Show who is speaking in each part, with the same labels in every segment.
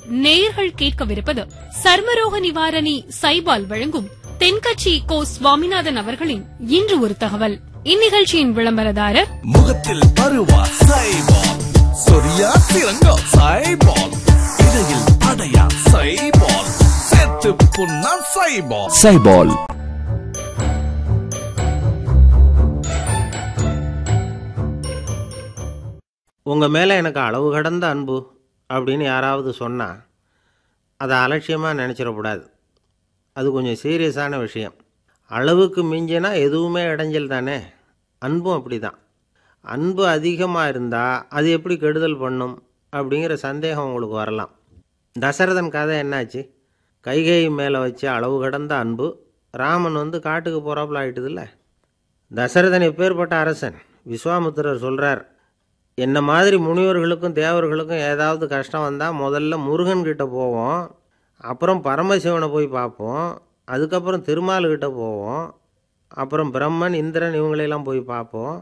Speaker 1: நேயர்கள் கேட்கவிருப்பது சர்மரோக நிவாரணி சைபால் வழங்கும் தென்கட்சி கோ சுவாமிநாதன் அவர்களின் இன்று ஒரு தகவல் இந்நிகழ்ச்சியின் விளம்பரதாரர்
Speaker 2: முகத்தில் பருவா சைபால் சொரியா சிறங்கா சைபால் இடையில் அடையா சைபால் செத்து புண்ணா சைபால் சைபால்
Speaker 3: உங்கள் மேலே எனக்கு அளவு கடந்த அன்பு அப்படின்னு யாராவது சொன்னால் அதை அலட்சியமாக நினச்சிடக்கூடாது அது கொஞ்சம் சீரியஸான விஷயம் அளவுக்கு மிஞ்சினா எதுவுமே இடைஞ்சல் தானே அன்பும் அப்படி தான் அன்பு அதிகமாக இருந்தால் அது எப்படி கெடுதல் பண்ணும் அப்படிங்கிற சந்தேகம் உங்களுக்கு வரலாம் தசரதன் கதை என்னாச்சு கைகை மேலே வச்சு அளவு கடந்த அன்பு ராமன் வந்து காட்டுக்கு போகிறாப்புல ஆயிட்டுதில்ல தசரதன் எப்பேற்பட்ட அரசன் விஸ்வாமுத்திரர் சொல்கிறார் என்ன மாதிரி முனிவர்களுக்கும் தேவர்களுக்கும் ஏதாவது கஷ்டம் வந்தால் முதல்ல முருகன் கிட்ட போவோம் அப்புறம் பரமசிவனை போய் பார்ப்போம் அதுக்கப்புறம் திருமால்கிட்ட போவோம் அப்புறம் பிரம்மன் இந்திரன் இவங்களையெல்லாம் போய் பார்ப்போம்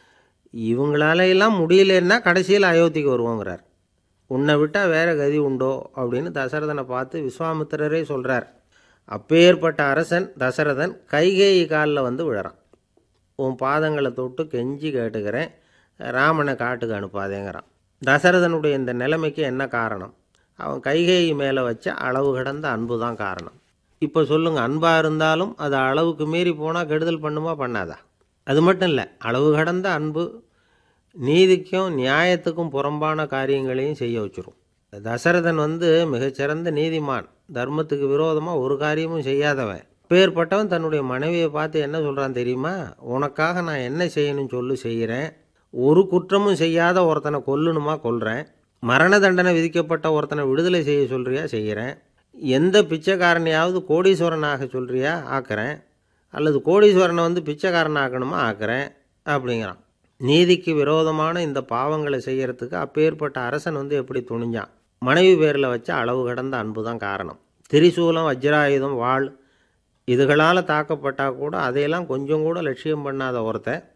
Speaker 3: இவங்களால எல்லாம் முடியலன்னா கடைசியில் அயோத்திக்கு வருவோங்கிறார் உன்னை விட்டால் வேற கதி உண்டோ அப்படின்னு தசரதனை பார்த்து விஸ்வாமித்திரரே சொல்கிறார் அப்பேற்பட்ட அரசன் தசரதன் கைகேயி காலில் வந்து விழறான் உன் பாதங்களை தொட்டு கெஞ்சி கேட்டுக்கிறேன் ராமனை காட்டுக்கு அனுப்பாதேங்கிறான் தசரதனுடைய இந்த நிலைமைக்கு என்ன காரணம் அவன் கைகேயி மேலே வச்ச அளவு கடந்த அன்பு தான் காரணம் இப்போ சொல்லுங்க அன்பாக இருந்தாலும் அது அளவுக்கு மீறி போனால் கெடுதல் பண்ணுமா பண்ணாதா அது மட்டும் இல்லை அளவு கடந்த அன்பு நீதிக்கும் நியாயத்துக்கும் புறம்பான காரியங்களையும் செய்ய வச்சிரும் தசரதன் வந்து மிகச்சிறந்த நீதிமான் தர்மத்துக்கு விரோதமாக ஒரு காரியமும் செய்யாதவன் பேர்பட்டவன் தன்னுடைய மனைவியை பார்த்து என்ன சொல்கிறான் தெரியுமா உனக்காக நான் என்ன செய்யணும்னு சொல்லு செய்கிறேன் ஒரு குற்றமும் செய்யாத ஒருத்தனை கொல்லணுமா கொல்றேன் மரண தண்டனை விதிக்கப்பட்ட ஒருத்தனை விடுதலை செய்ய சொல்றியா செய்கிறேன் எந்த பிச்சைக்காரனையாவது கோடீஸ்வரனாக சொல்றியா ஆக்குறேன் அல்லது கோடீஸ்வரனை வந்து பிச்சைக்காரன் ஆக்கணுமா ஆக்குறேன் அப்படிங்கிறான் நீதிக்கு விரோதமான இந்த பாவங்களை செய்யறதுக்கு அப்பேற்பட்ட அரசன் வந்து எப்படி துணிஞ்சான் மனைவி பேரில் வச்ச அளவு கடந்த அன்பு தான் காரணம் திரிசூலம் வஜ்ராயுதம் வாள் இதுகளால் தாக்கப்பட்டால் கூட அதையெல்லாம் கொஞ்சம் கூட லட்சியம் பண்ணாத ஒருத்தன்